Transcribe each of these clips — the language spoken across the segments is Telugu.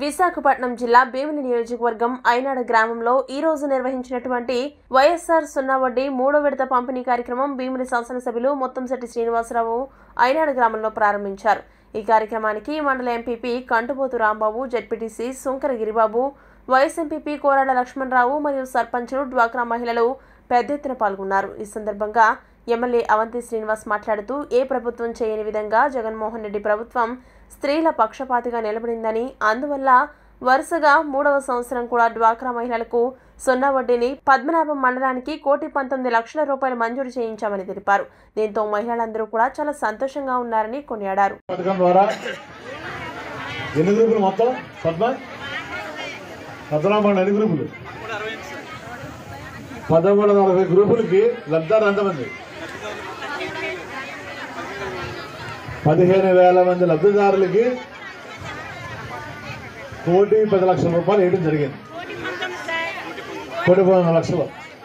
విశాఖపట్నం జిల్లా భీమిలి నియోజకవర్గం ఐనాడ గ్రామంలో ఈ రోజు నిర్వహించినటువంటి వైఎస్ఆర్ సున్నా వడ్డీ మూడో విడత పంపిణీ కార్యక్రమం భీమిలి శాసనసభ్యులు ముత్తంశెట్టి శ్రీనివాసరావు ఐనాడ గ్రామంలో ప్రారంభించారు ఈ కార్యక్రమానికి మండల MPP Kantupothu Rambabu ZPTC Sunkara Giribabu vice MPP Korada Lakshmanarao మరియు సర్పంచులు డ్వాక్రా మహిళలు పెద్ద ఎత్తున పాల్గొన్నారు ఈ సందర్భంగా ఎమ్మెల్యే అవంతి శ్రీనివాస్ మాట్లాడుతూ ఏ ప్రభుత్వం చేయని విధంగా జగన్మోహన్ రెడ్డి ప్రభుత్వం స్త్రీల పక్షపాతిగా నిలబడిందని అందువల్ల వరుసగా మూడవ సంవత్సరం కూడా డ్వాక్రా మహిళలకు సున్నా వడ్డీని పద్మనాభం మండలానికి కోటి పంతొమ్మిది లక్షల రూపాయలు మంజూరు చేయించామని తెలిపారు దీంతో మహిళలందరూ కూడా చాలా సంతోషంగా ఉన్నారని కొనియాడారు పథకం ద్వారా ఎన్ని గ్రూపులు మొత్తం పద్మ పద్మనాభం ఎన్ని గ్రూపులు పదమూడు నలభై గ్రూపులకి లబ్ధారు ఎంతమంది పదిహేను వేల మంది లబ్ధిదారులకి కోటి పది లక్షల రూపాయలు వేయడం జరిగింది కోటి పది లక్షలు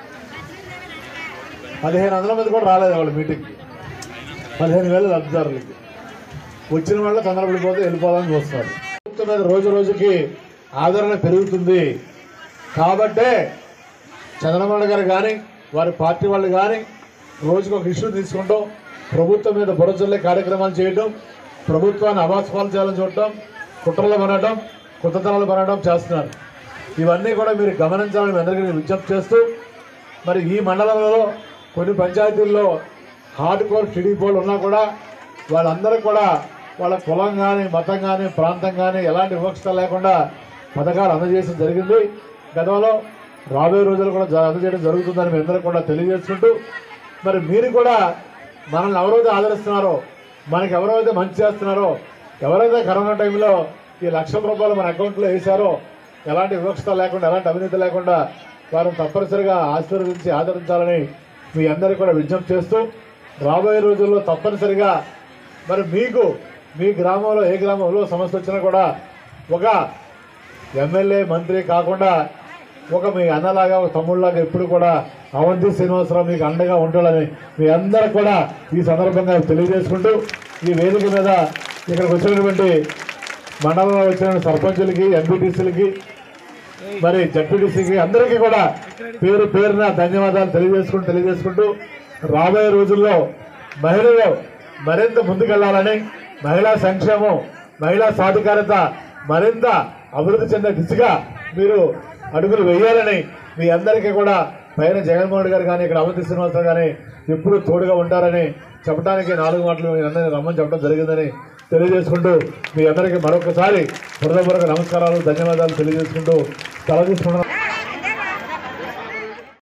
పదిహేను వందల మంది కూడా రాలేదు వాళ్ళ మీటింగ్కి పదిహేను వేల లబ్ధిదారులకి వచ్చిన వాళ్ళు తొందరపడిపోతే వెళ్ళిపోవాలని చూస్తున్నారు ప్రభుత్వం మీద రోజు రోజుకి ఆదరణ పెరుగుతుంది కాబట్టే చంద్రబాబు గారు కానీ వారి పార్టీ వాళ్ళు కానీ రోజుకు ఒక ఇష్యూ తీసుకుంటాం ప్రభుత్వం మీద బురజల్లే కార్యక్రమాలు చేయడం ప్రభుత్వాన్ని అవాస్పాలు చేయాలని చూడటం కుట్రలు కొనడం కుతతనాలు కొనడం చేస్తున్నారు ఇవన్నీ కూడా మీరు గమనించాలని మీ అందరికీ నేను విజ్ఞప్తి చేస్తూ మరి ఈ మండలంలో కొన్ని పంచాయతీల్లో హార్డ్ కోర్ టీడీపీలు ఉన్నా కూడా వాళ్ళందరూ కూడా వాళ్ళ కులం కానీ మతం కానీ ప్రాంతం కానీ ఎలాంటి వివక్షత లేకుండా పథకాలు అందజేయడం జరిగింది గతంలో రాబోయే రోజులు కూడా జ- అందజేయడం జరుగుతుందని మీ అందరూ కూడా తెలియజేసుకుంటూ మరి మీరు కూడా మనల్ని ఎవరైతే ఆదరిస్తున్నారో మనకి ఎవరైతే మంచి చేస్తున్నారో ఎవరైతే కరోనా టైంలో ఈ లక్షల రూపాయలు మన అకౌంట్లో వేశారో ఎలాంటి వివక్షత లేకుండా ఎలాంటి అవినీతి లేకుండా వారిని తప్పనిసరిగా ఆశీర్వదించి ఆదరించాలని మీ అందరికీ కూడా విజ్ఞప్తి చేస్తూ రాబోయే రోజుల్లో తప్పనిసరిగా మరి మీకు మీ గ్రామంలో ఏ గ్రామంలో సమస్య వచ్చినా కూడా ఒక ఎమ్మెల్యే మంత్రి కాకుండా ఒక మీ అన్నలాగా ఒక తమ్ముళ్ళలాగా ఎప్పుడు కూడా అవంతి శ్రీనివాసరావు మీకు అండగా ఉంటాడని మీ అందరూ కూడా ఈ సందర్భంగా తెలియజేసుకుంటూ ఈ వేదిక మీద ఇక్కడికి వచ్చినటువంటి మండలంలో వచ్చిన సర్పంచులకి ఎంపీటీసీలకి మరి జడ్పీటీసీకి అందరికీ కూడా పేరు పేరున ధన్యవాదాలు తెలియజేసుకుంటూ తెలియజేసుకుంటూ రాబోయే రోజుల్లో మహిళలు మరింత ముందుకెళ్లాలని మహిళా సంక్షేమం మహిళా సాధికారత మరింత అభివృద్ధి చెందే దిశగా మీరు అడుగులు వేయాలని మీ అందరికీ కూడా పైన జగన్మోహన్ గారు కానీ ఇక్కడ అవంతి శ్రీనివాసరావు కానీ ఎప్పుడు తోడుగా ఉంటారని చెప్పడానికి నాలుగు మాటలు మీ అందరినీ రమ్మని చెప్పడం జరిగిందని తెలియజేసుకుంటూ మీ అందరికీ మరొకసారి హృదయపూర్వక నమస్కారాలు ధన్యవాదాలు తెలియజేసుకుంటూ తల తీసుకుంటున్నాను